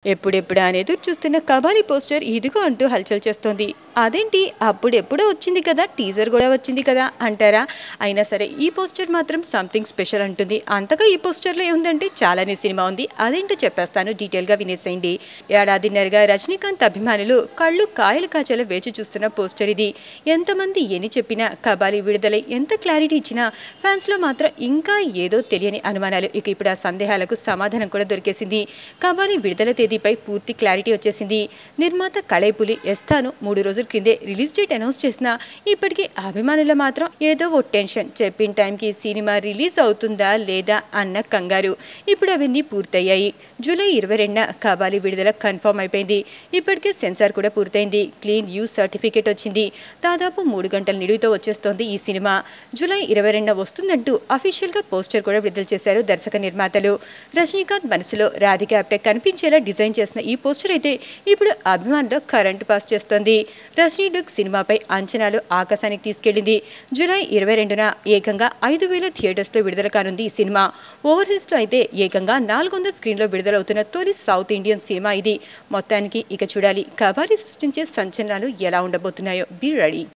ఎప్పుడెప్పుడా అని ఎదురు చూస్తున్న కబాలి పోస్టర్ ఇదిగో అంటూ హల్చల్ చేస్తోంది అదేంటి అప్పుడెప్పుడో వచ్చింది కదా టీజర్ కూడా వచ్చింది కదా అంటారా అయినా సరే ఈ పోస్టర్ మాత్రం సంథింగ్ స్పెషల్ అంటుంది అంతగా ఈ పోస్టర్లో ఏముందంటే చాలానే సినిమా ఉంది అదేంటో చెప్పేస్తాను డీటెయిల్గా వినేసేయండి ఏడాదిన్నరగా రజనీకాంత్ అభిమానులు కళ్ళు కాయలు కాచేలా వేచి చూస్తున్న పోస్టర్ ఇది ఎంతమంది ఎన్ని చెప్పినా కబాలి విడుదలై ఎంత క్లారిటీ ఇచ్చినా ఫ్యాన్స్లో మాత్రం ఇంకా ఏదో తెలియని అనుమానాలు ఇక ఇప్పుడు ఆ సందేహాలకు సమాధానం కూడా దొరికేసింది కబాలి విడుదల తేదీపై పూర్తి క్లారిటీ వచ్చేసింది నిర్మాత కళైపులి ఎస్తాను మూడు రోజుల క్రిందే రిలీజ్ డేట్ అనౌన్స్ చేసినా ఇప్పటికీ అభిమానులు మాత్రం ఏదో ఓ టెన్షన్ చెప్పిన టైంకి సినిమా రిలీజ్ అవుతుందా లేదా అన్న కంగారు ఇప్పుడు అవన్నీ పూర్తయ్యాయి జూలై ఇరవై రెండున కబాలి విడుదల కన్ఫర్మ్ అయిపోయింది ఇప్పటికే సెన్సార్ కూడా పూర్తయింది క్లీన్ యూ సర్టిఫికేట్ వచ్చింది దాదాపు మూడు గంటల నిడివితో వచ్చేస్తోంది ఈ సినిమా జూలై ఇరవై రెండున వస్తుందంటూ అఫీషియల్ గా పోస్టర్ కూడా విడుదల చేశారు దర్శక నిర్మాతలు రజనీకాంత్ మనసులో రాధిక అప్టే కనిపించేలా డిజైన్ చేసిన ఈ పోస్టర్ అయితే ఇప్పుడు అభిమానులు కరెంట్ పాస్ చేస్తోంది రజనీ లుక్ సినిమాపై అంచనాలు ఆకాశానికి తీసుకెళ్లింది జూలై ఇరవై రెండున ఏకంగా ఐదు వేల థియేటర్స్ లో విడుదల కానుంది ఈ సినిమా ఓవర్సీస్ లో అయితే ఏకంగా నాలుగు వందల స్క్రీన్ లో విడుదలవుతున్న తొలి సౌత్ ఇండియన్ సినిమా ఇది మొత్తానికి ఇక చూడాలి కబాలి సృష్టించే సంచలనాలు ఎలా ఉండబోతున్నాయో బీ రెడీ